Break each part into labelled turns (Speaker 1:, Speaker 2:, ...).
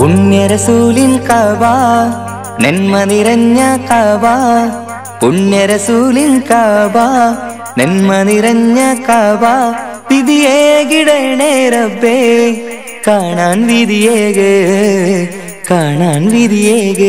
Speaker 1: പുണ്യരസൂലിൻ കവ നന്മ നിറഞ്ഞ കവ പുണ്യരസൂലിൻ കവ നന്മ നിറഞ്ഞ കവ വിധിയേകിടണേ റബ്ബേ കാണാൻ വിധിയേക് കാണാൻ വിധിയേക്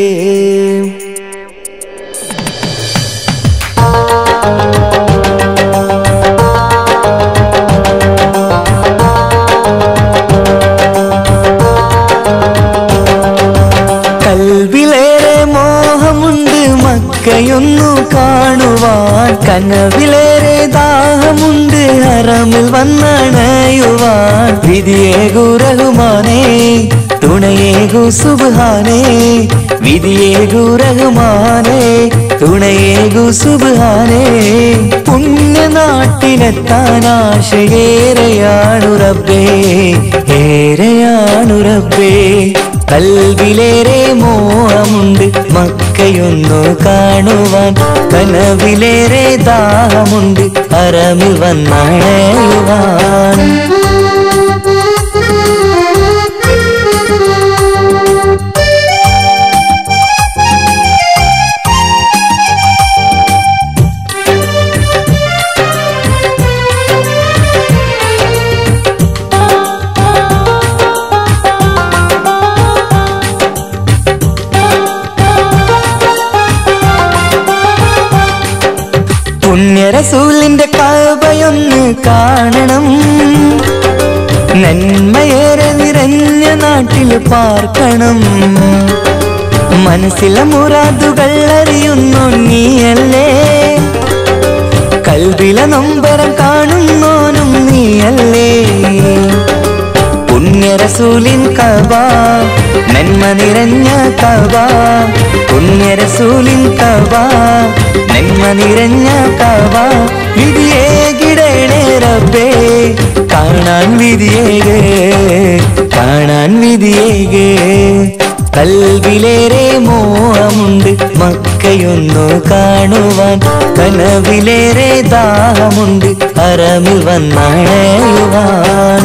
Speaker 1: കൽവിലേറെ മോഹമുണ്ട് മക്കയൊന്നു കാണുവാൻ കനവിലേറെ ദാഹമുണ്ട് ഹറമിൽ വന്നണയുവാൻ വിധിയേകു റഹ്മാനേ തുണയേകു സുബ്ഹാനേ വിധിയേകു റഹ്മാനേ തുണയേകു സുബ്ഹാനേ പുണ്യനാട്ടിലെത്താൻ ആശയേറെയാണു റബ്ബേ ഏറെയാണു റബ്ബേ കൽവിലേറെ മോഹമുണ്ട് മക്കയൊന്നു കാണുവാൻ കനവിലേറെ ദാഹമുണ്ട് അറമിൽ വന്നണയുവാൻ പുണ്യരസൂലിന്റെ കവയൊന്ന് കാണണം നന്മയേറെ നിറഞ്ഞ നാട്ടിൽ പാർക്കണം മനസ്സിലെ മുറാദുകൾ അറിയുന്നു നീയല്ലേ കൽവിലെ നൊമ്പരം കാണുന്നോനും നീയല്ലേ പുണ്യരസൂലിൻ കവ നന്മ നിറഞ്ഞ കവ പുണ്യരസൂലിൻ കവ നന്മ നിറഞ്ഞ കവ വിധിയേകിടണേ റബ്ബേ കാണാൻ വിധിയേകേ കാണാൻ വിധിയേകേ കൽവിലേറെ മോഹമുണ്ട് മക്കയൊന്നു കാണുവാൻ കനവിലേറെ ദാഹമുണ്ട് അറമിൽ വന്നണയുവാൻ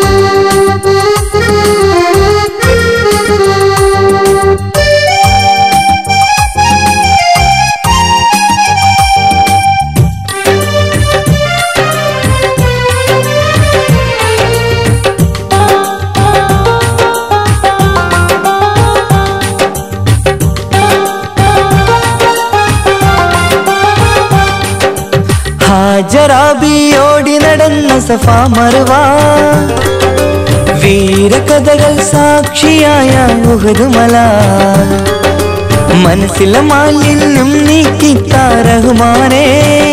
Speaker 1: ഹാജറാബിയോടി നടന്ന സഫാ മറുവ വീരകഥകൾ സാക്ഷിയായ ഉഹദുമല മനസ്സിലെ മാലിന്യം നീക്കിത്താറഹുമാനേ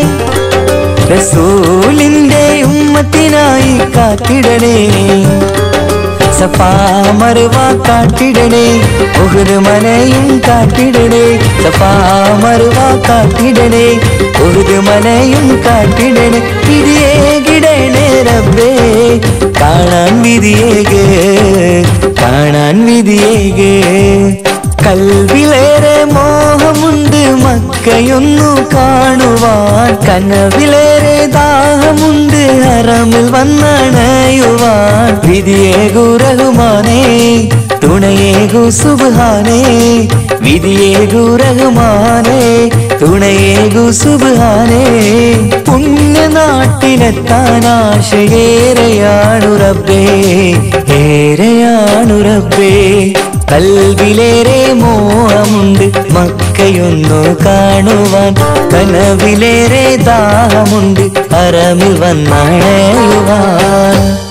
Speaker 1: റസൂലിന്റെ ഉമ്മത്തിനായി കാത്തിടണേ സഫാ മറുവ കാട്ടിടണേ ഉഹുദ് മലയും കാട്ടിടണേ സഫാ മറുവ കാട്ടിടണേ ഉഹുദ് മലയും കാട്ടിടണേ വിധിയേകിടണേ റബ്ബേ കാണാൻ വിധിയേകേ കാണാൻ വിധിയേകേ കൽവിലേറെ മോഹമുണ്ട് മക്കയൊന്നു കാണുവാൻ കനവിലേറെ ദാഹമുണ്ട് ഹറമിൽ വന്നണയുവാൻ വിധിയേകു റഹ്മാനേ തുണയേകു സുബ്ഹാനേ വിധിയേകു റഹ്മാനേ തുണയേകു സുബ്ഹാനേ പുണ്യനാട്ടിലെത്താൻ ആശയേറെയാണു റബ്ബേ ഏറെയാണു റബ്ബേ കൽവിലേറെ മോഹമുണ്ട് മക്കയൊന്നു കാണുവാൻ കനവിലേറെ ദാഹമുണ്ട് അറമിൽ വന്നണയുവാൻ